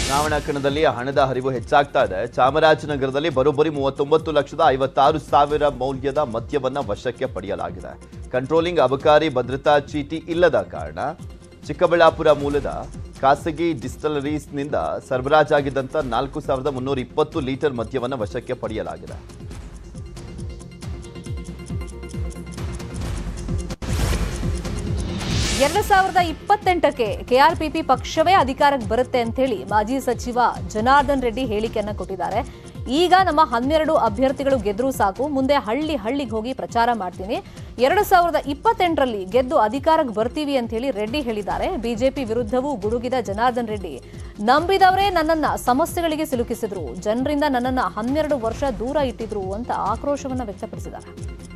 ಚುನಾವಣಾ ಕಣದಲ್ಲಿ ಹಣದ ಹರಿವು ಹೆಚ್ಚಾಗ್ತಾ ಇದೆ ಚಾಮರಾಜನಗರದಲ್ಲಿ ಬರೋಬ್ಬರಿ ಮೂವತ್ತೊಂಬತ್ತು ಲಕ್ಷದ ಐವತ್ತಾರು ಸಾವಿರ ಮೌಲ್ಯದ ಮದ್ಯವನ್ನ ವಶಕ್ಕೆ ಪಡೆಯಲಾಗಿದೆ ಕಂಟ್ರೋಲಿಂಗ್ ಅಬಕಾರಿ ಭದ್ರತಾ ಚೀಟಿ ಇಲ್ಲದ ಕಾರಣ ಚಿಕ್ಕಬಳ್ಳಾಪುರ ಮೂಲದ ಖಾಸಗಿ ಡಿಸ್ಟಲರೀಸ್ನಿಂದ ಸರಬರಾಜಾಗಿದ್ದಂಥ ನಾಲ್ಕು ಸಾವಿರದ ಮುನ್ನೂರ ಇಪ್ಪತ್ತು ಲೀಟರ್ ಮದ್ಯವನ್ನು ವಶಕ್ಕೆ ಪಡೆಯಲಾಗಿದೆ ಎರಡು ಸಾವಿರದ ಇಪ್ಪತ್ತೆಂಟಕ್ಕೆ ಕೆಆರ್ಪಿಪಿ ಪಕ್ಷವೇ ಅಧಿಕಾರಕ್ಕೆ ಬರುತ್ತೆ ಅಂತ ಹೇಳಿ ಮಾಜಿ ಸಚಿವ ಜನಾರ್ದನ್ ರೆಡ್ಡಿ ಹೇಳಿಕೆಯನ್ನ ಕೊಟ್ಟಿದ್ದಾರೆ ಈಗ ನಮ್ಮ ಹನ್ನೆರಡು ಅಭ್ಯರ್ಥಿಗಳು ಗೆದ್ರು ಸಾಕು ಮುಂದೆ ಹಳ್ಳಿ ಹಳ್ಳಿಗೆ ಹೋಗಿ ಪ್ರಚಾರ ಮಾಡ್ತೀನಿ ಎರಡು ಸಾವಿರದ ಇಪ್ಪತ್ತೆಂಟರಲ್ಲಿ ಗೆದ್ದು ಅಧಿಕಾರಕ್ಕೆ ಬರ್ತೀವಿ ಅಂತ ಹೇಳಿ ರೆಡ್ಡಿ ಹೇಳಿದ್ದಾರೆ ಬಿಜೆಪಿ ವಿರುದ್ಧವೂ ಗುಡುಗಿದ ಜನಾರ್ದನ್ ರೆಡ್ಡಿ ನಂಬಿದವರೇ ನನ್ನನ್ನ ಸಮಸ್ಯೆಗಳಿಗೆ ಸಿಲುಕಿಸಿದ್ರು ಜನರಿಂದ ನನ್ನನ್ನ ಹನ್ನೆರಡು ವರ್ಷ ದೂರ ಇಟ್ಟಿದ್ರು ಅಂತ ಆಕ್ರೋಶವನ್ನ ವ್ಯಕ್ತಪಡಿಸಿದ್ದಾರೆ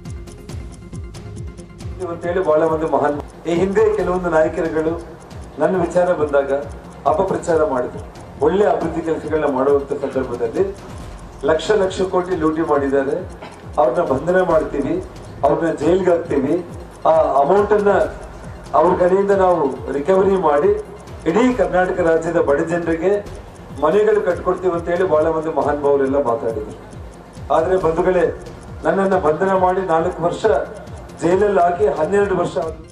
ಅಂತೇಳಿ ಬಹಳ ಒಂದು ಮಹಾನ್ ಈ ಹಿಂದೆ ಕೆಲವೊಂದು ನಾಯಕರುಗಳು ನನ್ನ ವಿಚಾರ ಬಂದಾಗ ಅಪಪ್ರಚಾರ ಮಾಡಿದ್ರು ಒಳ್ಳೆ ಅಭಿವೃದ್ಧಿ ಕೆಲಸಗಳನ್ನ ಮಾಡುವಂತ ಸಂದರ್ಭದಲ್ಲಿ ಲಕ್ಷ ಲಕ್ಷ ಕೋಟಿ ಲೂಟಿ ಮಾಡಿದ್ದಾರೆ ಅವ್ರನ್ನ ಬಂಧನ ಮಾಡ್ತೀವಿ ಅವ್ರನ್ನ ಜೈಲ್ಗೆ ಹಾಕ್ತೀವಿ ಆ ಅಮೌಂಟ್ ಅನ್ನ ಅವ್ರ ಕಡೆಯಿಂದ ನಾವು ರಿಕವರಿ ಮಾಡಿ ಇಡೀ ಕರ್ನಾಟಕ ರಾಜ್ಯದ ಬಡ ಜನರಿಗೆ ಮನೆಗಳು ಕಟ್ಕೊಡ್ತೀವಿ ಅಂತ ಹೇಳಿ ಬಹಳ ಮಂದಿ ಮಹಾನ್ ಭಾವರೆಲ್ಲ ಮಾತಾಡಿದ್ರು ಆದ್ರೆ ಬಂಧುಗಳೇ ನನ್ನನ್ನ ಬಂಧನ ಮಾಡಿ ನಾಲ್ಕು ವರ್ಷ ಜೈಲಲ್ಲಿ ಹಾಕಿ ಹನ್ನೆರಡು ವರ್ಷ ಆದ್ರು.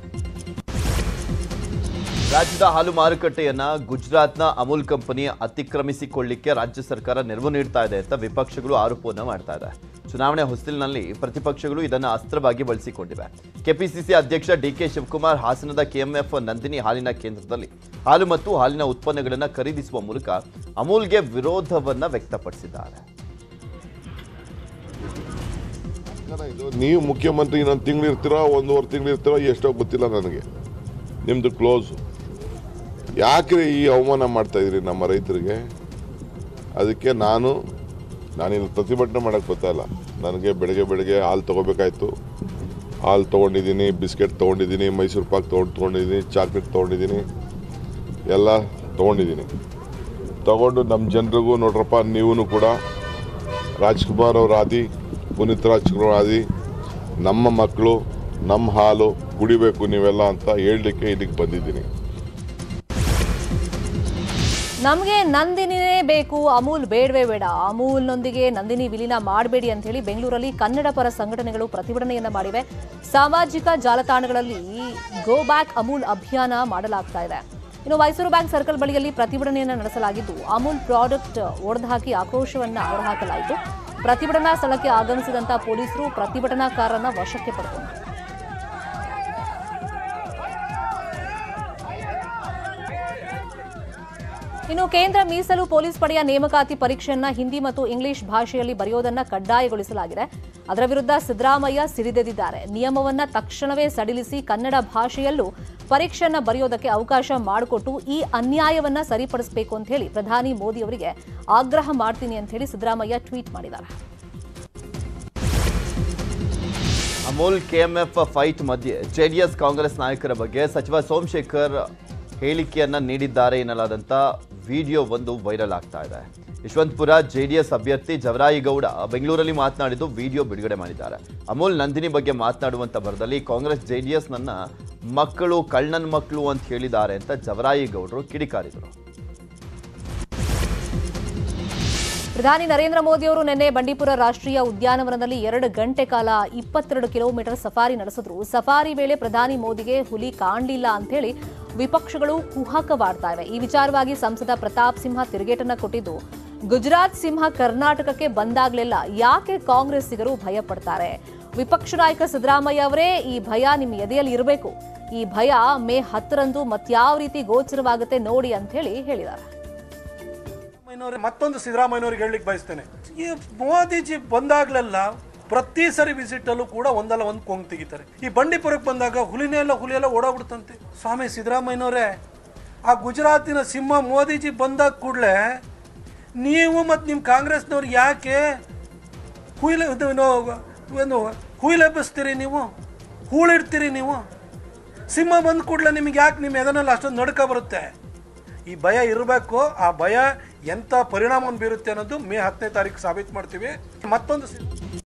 ರಾಜ್ಯದ ಹಾಲು ಮಾರುಕಟ್ಟೆಯನ್ನ ಗುಜರಾತ್ನ ಅಮೂಲ್ ಕಂಪನಿ ಅತಿಕ್ರಮಿಸಿಕೊಳ್ಳಿಕ್ಕೆ ರಾಜ್ಯ ಸರ್ಕಾರ ನೆರವು ನೀಡ್ತಾ ಇದೆ ಅಂತ ವಿಪಕ್ಷಗಳು ಆರೋಪವನ್ನ ಮಾಡ್ತಾ ಇದೆ ಚುನಾವಣೆ ಹೊಸ್ತಿಲಿನಲ್ಲಿ ಪ್ರತಿಪಕ್ಷಗಳು ಇದನ್ನ ಅಸ್ತ್ರವಾಗಿ ಬಳಸಿಕೊಂಡಿವೆ ಕೆಪಿಸಿಸಿ ಅಧ್ಯಕ್ಷ ಡಿಕೆ ಶಿವಕುಮಾರ್ ಹಾಸನದ ಕೆಎಂಎಫ್ ನಂದಿನಿ ಹಾಲಿನ ಕೇಂದ್ರದಲ್ಲಿ ಹಾಲು ಮತ್ತು ಹಾಲಿನ ಉತ್ಪನ್ನಗಳನ್ನು ಖರೀದಿಸುವ ಮೂಲಕ ಅಮೂಲ್ಗೆ ವಿರೋಧವನ್ನ ವ್ಯಕ್ತಪಡಿಸಿದ್ದಾರೆ ಜನ ಇದು ನೀವು ಮುಖ್ಯಮಂತ್ರಿ ಇನ್ನೊಂದು ತಿಂಗಳು ಇರ್ತೀರಾ ಒಂದೂವರೆ ತಿಂಗಳು ಇರ್ತೀರಾ ಎಷ್ಟೋ ಗೊತ್ತಿಲ್ಲ ನನಗೆ ನಿಮ್ಮದು ಕ್ಲೋಸು ಯಾಕೆ ಈ ಅವಮಾನ ಮಾಡ್ತಾ ಇದ್ರಿ ನಮ್ಮ ರೈತರಿಗೆ ಅದಕ್ಕೆ ನಾನು ನಾನಿಲ್ಲಿ ಪ್ರತಿಭಟನೆ ಮಾಡೋಕ್ಕೆ ಬರ್ತಾ ಇಲ್ಲ ನನಗೆ ಬೆಳಗ್ಗೆ ಬೆಳಗ್ಗೆ ಹಾಲು ತೊಗೋಬೇಕಾಯ್ತು ಹಾಲು ತೊಗೊಂಡಿದ್ದೀನಿ ಬಿಸ್ಕೆಟ್ ತೊಗೊಂಡಿದ್ದೀನಿ ಮೈಸೂರು ಪಾಕ್ ತೊಗೊಂಡು ತೊಗೊಂಡಿದ್ದೀನಿ ಚಾಕ್ಲೇಟ್ ತೊಗೊಂಡಿದ್ದೀನಿ ಎಲ್ಲ ತೊಗೊಂಡಿದ್ದೀನಿ ತಗೊಂಡು ನಮ್ಮ ಜನರಿಗೂ ನೋಡ್ರಪ್ಪ ನೀವು ಕೂಡ ರಾಜ್ಕುಮಾರ್ ಅವ್ರ ಆದಿ ಪುನೀತ್ ರಾಜ್ಕುಮಾರ್ ಆದಿ ನಮ್ಮ ಮಕ್ಕಳು ನಮ್ಮ ಹಾಲು ಕುಡಿಬೇಕು ನೀವೆಲ್ಲ ಅಂತ ಹೇಳಲಿಕ್ಕೆ ಇಲ್ಲಿಗೆ ಬಂದಿದ್ದೀನಿ ನಮಗೆ ನಂದಿನಿನೇ ಬೇಕು ಅಮೂಲ್ ಬೇಡವೇ ಬೇಡ ಅಮೂಲ್ನೊಂದಿಗೆ ನಂದಿನಿ ವಿಲೀನ ಮಾಡಬೇಡಿ ಅಂತ ಹೇಳಿ ಬೆಂಗಳೂರಲ್ಲಿ ಕನ್ನಡ ಪರ ಸಂಘಟನೆಗಳು ಪ್ರತಿಭಟನೆಯನ್ನ ಮಾಡಿವೆ ಸಾಮಾಜಿಕ ಜಾಲತಾಣಗಳಲ್ಲಿ ಗೋ ಬ್ಯಾಕ್ ಅಮೂಲ್ ಅಭಿಯಾನ ಮಾಡಲಾಗ್ತಾ ಇದೆ ಇನ್ನು ಮೈಸೂರು ಬ್ಯಾಂಕ್ ಸರ್ಕಲ್ ಬಳಿಯಲ್ಲಿ ಪ್ರತಿಭಟನೆಯನ್ನ ನಡೆಸಲಾಗಿದ್ದು ಅಮೂಲ್ ಪ್ರಾಡಕ್ಟ್ ಒಡೆದುಹಾಕಿ ಆಕ್ರೋಶವನ್ನ ಹೊರಹಾಕಲಾಯಿತು ಪ್ರತಿಭಟನಾ ಸ್ಥಳಕ್ಕೆ ಆಗಮಿಸಿದಂತ ಪೊಲೀಸರು ಪ್ರತಿಭಟನಾಕಾರರನ್ನ ವಶಕ್ಕೆ ಪಡೆದರು ಇನ್ನು ಕೇಂದ್ರ ಮೀಸಲು ಪೊಲೀಸ್ ಪಡೆಯ ನೇಮಕಾತಿ ಪರೀಕ್ಷೆಯನ್ನ ಹಿಂದಿ ಮತ್ತು ಇಂಗ್ಲಿಷ್ ಭಾಷೆಯಲ್ಲಿ ಬರೆಯೋದನ್ನ ಕಡ್ಡಾಯಗೊಳಿಸಲಾಗಿದೆ ಅದರ ವಿರುದ್ಧ ಸಿದ್ದರಾಮಯ್ಯ ಸಿಡಿದೆದ್ದಿದ್ದಾರೆ ನಿಯಮವನ್ನ ತಕ್ಷಣವೇ ಸಡಿಲಿಸಿ ಕನ್ನಡ ಭಾಷೆಯಲ್ಲೂ ಪರೀಕ್ಷೆಯನ್ನ ಬರೆಯೋದಕ್ಕೆ ಅವಕಾಶ ಮಾಡಿಕೊಟ್ಟು ಈ ಅನ್ಯಾಯವನ್ನ ಸರಿಪಡಿಸಬೇಕು ಅಂತ ಹೇಳಿ ಪ್ರಧಾನಿ ಮೋದಿ ಅವರಿಗೆ ಆಗ್ರಹ ಮಾಡ್ತೀನಿ ಅಂತ ಹೇಳಿ ಸಿದ್ದರಾಮಯ್ಯ ಟ್ವೀಟ್ ಮಾಡಿದ್ದಾರೆ ಅಮೂಲ್ ಕೆಎಂಎಫ್ ಫೈಟ್ ಮಧ್ಯೆ ಜೆಡಿಎಸ್ ಕಾಂಗ್ರೆಸ್ ನಾಯಕರ ಬಗ್ಗೆ ಸಚಿವ ಸೋಮಶೇಖರ್ ಹೇಳಿಕೆಯನ್ನ ನೀಡಿದ್ದಾರೆ ಎನ್ನಲಾದಂಥ ವಿಡಿಯೋ ಒಂದು ವೈರಲ್ ಆಗ್ತಾ ಇದೆ ಯಶವಂತಪುರ ಜೆಡಿಎಸ್ ಅಭ್ಯರ್ಥಿ ಜವರಾಯಿಗೌಡ ಬೆಂಗಳೂರಲ್ಲಿ ಮಾತನಾಡಿದ್ದು ವಿಡಿಯೋ ಬಿಡುಗಡೆ ಮಾಡಿದ್ದಾರೆ ಅಮೂಲ್ ನಂದಿನಿ ಬಗ್ಗೆ ಮಾತನಾಡುವಂತ ಭರದಲ್ಲಿ ಕಾಂಗ್ರೆಸ್ ಜೆಡಿಎಸ್ ನನ್ನ ಮಕ್ಕಳು ಕಳ್ಳನ ಮಕ್ಕಳು ಅಂತ ಹೇಳಿದ್ದಾರೆ ಅಂತ ಜವರಾಯಿಗೌಡರು ಕಿಡಿಕಾರಿದರು ಪ್ರಧಾನಿ ನರೇಂದ್ರ ಮೋದಿ ಅವರು ನಿನ್ನೆ ಬಂಡೀಪುರ ರಾಷ್ಟ್ರೀಯ ಉದ್ಯಾನವನದಲ್ಲಿ ಎರಡು ಗಂಟೆ ಕಾಲ ಇಪ್ಪತ್ತೆರಡು ಕಿಲೋಮೀಟರ್ ಸಫಾರಿ ನಡೆಸಿದ್ರು ಸಫಾರಿ ವೇಳೆ ಪ್ರಧಾನಿ ಮೋದಿಗೆ ಹುಲಿ ಕಾಣಲಿಲ್ಲ ಅಂತ ಹೇಳಿ ವಿಪಕ್ಷಗಳು ಕುಹಕವಾಡ್ತಾ ಇವೆ ಈ ವಿಚಾರವಾಗಿ ಸಂಸದ ಪ್ರತಾಪ್ ಸಿಂಹ ತಿರುಗೇಟನ್ನ ಕೊಟ್ಟಿದ್ದು ಗುಜರಾತ್ ಸಿಂಹ ಕರ್ನಾಟಕಕ್ಕೆ ಬಂದಾಗ್ಲೆಲ್ಲ ಯಾಕೆ ಕಾಂಗ್ರೆಸ್ಸಿಗರು ಭಯ ಪಡ್ತಾರೆ ವಿಪಕ್ಷ ನಾಯಕ ಸಿದ್ದರಾಮಯ್ಯ ಅವರೇ ಈ ಭಯ ನಿಮ್ಮ ಎದೆಯಲ್ಲಿ ಇರಬೇಕು ಈ ಭಯ ಮೇ ಹತ್ತರಂದು ಮತ್ಯಾವ ರೀತಿ ಗೋಚರವಾಗುತ್ತೆ ನೋಡಿ ಅಂತ ಹೇಳಿ ಹೇಳಿದ್ದಾರೆ ಸಿದ್ದರಾಮಯ್ಯನವ್ರೆ ಮತ್ತೊಂದು ಸಿದ್ದರಾಮಯ್ಯನವ್ರಿಗೆ ಹೇಳಲಿಕ್ಕೆ ಬಯಸ್ತೇನೆ ಈ ಮೋದಿಜಿ ಬಂದಾಗ್ಲೆಲ್ಲ ಪ್ರತಿ ಸರಿ ವಿಸಿಟ್ ಅಲ್ಲೂ ಕೂಡ ಒಂದಲ್ಲ ಒಂದು ಕೊಂಗ್ ತೆಗಿತಾರೆ ಈ ಬಂಡೀಪುರಕ್ಕೆ ಬಂದಾಗ ಹುಲಿನೇ ಎಲ್ಲ ಹುಲಿ ಎಲ್ಲ ಓಡಾಡ್ಬಿಡ್ತಂತೆ ಸ್ವಾಮಿ ಸಿದ್ದರಾಮಯ್ಯನವರೇ ಆ ಗುಜರಾತಿನ ಸಿಂಹ ಮೋದಿಜಿ ಬಂದಾಗ ಕೂಡಲೇ ನೀವು ಮತ್ತು ನಿಮ್ಮ ಕಾಂಗ್ರೆಸ್ನವ್ರು ಯಾಕೆ ಹುಯಿಲೆ ಇದು ಏನು- ಏನು ಹುಯಿಲೆಬ್ಬಿಸ್ತೀರಿ ನೀವು ಹೂಳಿಡ್ತೀರಿ ನೀವು ಸಿಂಹ ಬಂದ ಕೂಡಲೇ ನಿಮಗೆ ಯಾಕೆ ನಿಮ್ಮ ಎದನಲ್ಲಿ ಅಷ್ಟೊಂದು ನಡ್ಕ ಬರುತ್ತೆ ಈ ಭಯ ಇರಬೇಕು ಆ ಭಯ ಎಂಥ ಪರಿಣಾಮವನ್ನು ಬೀರುತ್ತೆ ಅನ್ನೋದು ಮೇ ಹತ್ತನೇ ತಾರೀಕು ಸಾಬೀತು ಮಾಡ್ತೀವಿ ಮತ್ತೊಂದು ಸಿ-